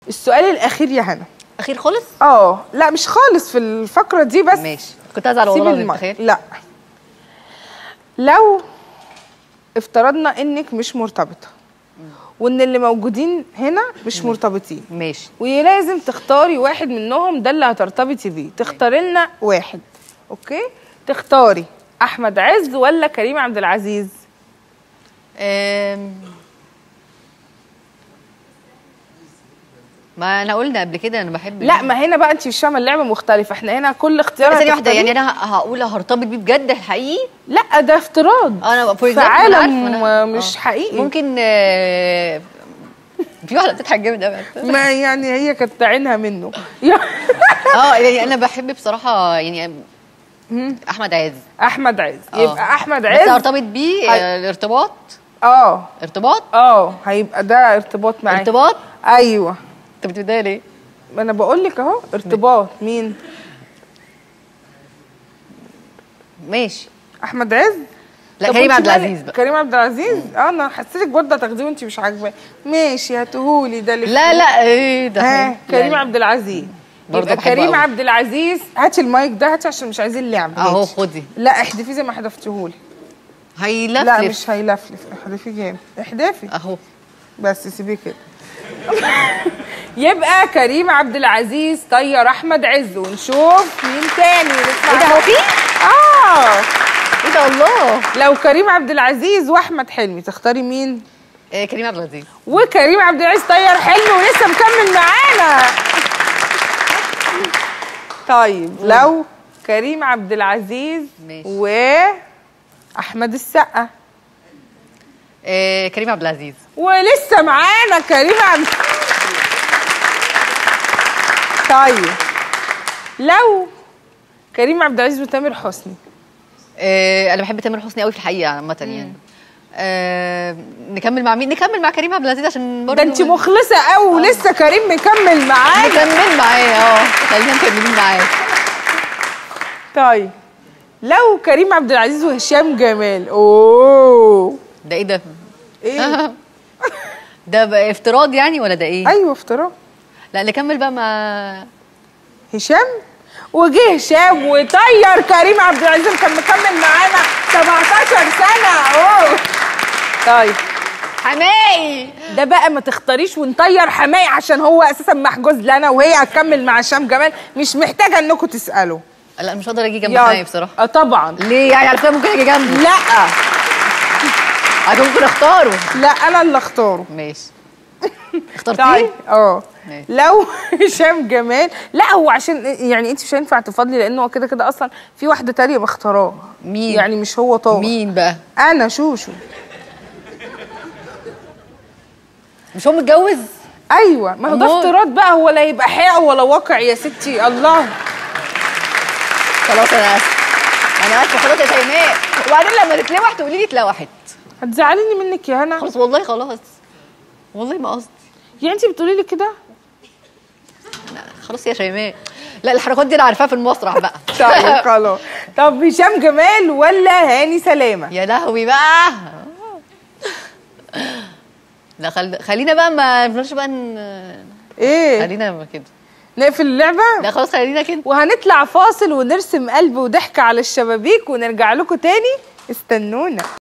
السؤال الاخير يا هنا اخير خالص اه لا مش خالص في الفقره دي بس ماشي كنت هزعل سيب والله العظيم الماء تخيل لا لو افترضنا انك مش مرتبطه وان اللي موجودين هنا مش مرتبطين ماشي ولازم تختاري واحد منهم ده اللي هترتبطي بيه تختاري لنا واحد اوكي تختاري احمد عز ولا كريم عبد العزيز أم... ما انا قلنا قبل كده انا بحب لا ما هنا بقى انت مش فاهمه اللعبه مختلفه احنا هنا كل اختيار ثانية واحدة هتختاريه- يعني انا ه- هقول هرتبط بيه بجد حقيقي لا ده افتراض انا فور في عالم مش حقيقي ممكن آه، في واحدة بتضحك جامد قوي ما يعني هي كانت عينها منه اه يعني انا بحب بصراحة يعني احمد عز احمد عز آه. يبقى احمد بس عز ارتبط بيه هاي. آه، الارتباط اه ارتباط اه هيبقى ده ارتباط معاه ارتباط ايوه انت بتبدأ ليه؟ ما انا بقول لك اهو ارتباط مين ماشي احمد عز لا طب كريم وانت عبد مالك- العزيز بقى كريم عبد العزيز اه انا حسيتك برضه هتاخديه وانت مش عاجباه ماشي هاتهولي ده اللي لا لا ايه ده ها كريم يعني عبد العزيز برضه يبقى بحبه كريم قوي. عبد العزيز هاتي المايك ده هاتي عشان مش عايزين لعب اهو هاتي. خدي لا احذفيه زي ما حذفتيهولي هيلفلف لا مش هيلفلف احذفيه جامد احذفي اهو بس سيبيه كده يبقى كريم عبد العزيز طير احمد عز ونشوف مين تاني نسمع ايه ده هو في؟ اه ايه ده الله لو كريم عبد العزيز واحمد حلمي تختاري مين إيه كريم عبد العزيز وكريم عبد العزيز طير حلمي ولسه مكمل معانا طيب لو كريم عبد العزيز ماشي. واحمد السقا إيه كريم عبد العزيز ولسه معانا كريم عبد طيب لو كريم عبد العزيز وتامر حسني إيه انا بحب تامر حسني قوي في الحقيقه عامه يعني آه نكمل مع مين نكمل مع كريم عبد العزيز عشان برضه ده انت مخلصه قوي ولسه كريم مكمل معانا نكمل معاه اه خلينا مكملين معاه طيب لو كريم عبد العزيز وهشام جمال اوه ده ايه ده ايه ده بقى افتراض يعني ولا ده ايه ايوه افتراء لا نكمل بقى مع هشام وجه هشام وطير كريم عبد العزيز كان مكمل معانا 17 سنه اوه طيب حماقي ده بقى ما تختاريش ونطير حماي عشان هو اساسا محجوز لنا وهي هتكمل مع هشام جمال مش محتاجه انكم تسالوا لا مش هقدر اجي جنب يلا. حماقي بصراحه اه طبعا ليه يعني على فكره ممكن اجي جنبه لا عشان ممكن اختاره لا انا اللي اختاره ماشي طيب اخترتيه اه ماشي. لو هشام جمال لا هو عشان يعني انت مش هينفع تفضلي لانه هو كده كده اصلا في واحده تانية مختاراه مين؟ يعني مش هو طاهر مين بقى انا شوشو مش هو متجوز ايوه ما هو ده أمال؟ افتراض بقى هو لا يبقى حقيقه ولا واقع يا ستي الله خلاص انا اسف انا اسفه خلاص يا شيماء وبعدين لما تتلوح تقولي لي اتلوحت هتزعليني منك يا هنا خلاص والله خلاص والله ما قصدي يعني انت بتقولي لي كده لا، خلاص يا شيماء لا الحركات دي انا عارفاها في المسرح بقى طيب خلاص طب هشام جمال ولا هاني سلامه يا لهوي بقى لا خل... خلينا بقى ما نفضلش بقى ن... ايه خلينا كده نقفل اللعبه لا خلاص خلينا كده وهنطلع فاصل ونرسم قلب وضحك على الشبابيك ونرجع لكم تاني استنونا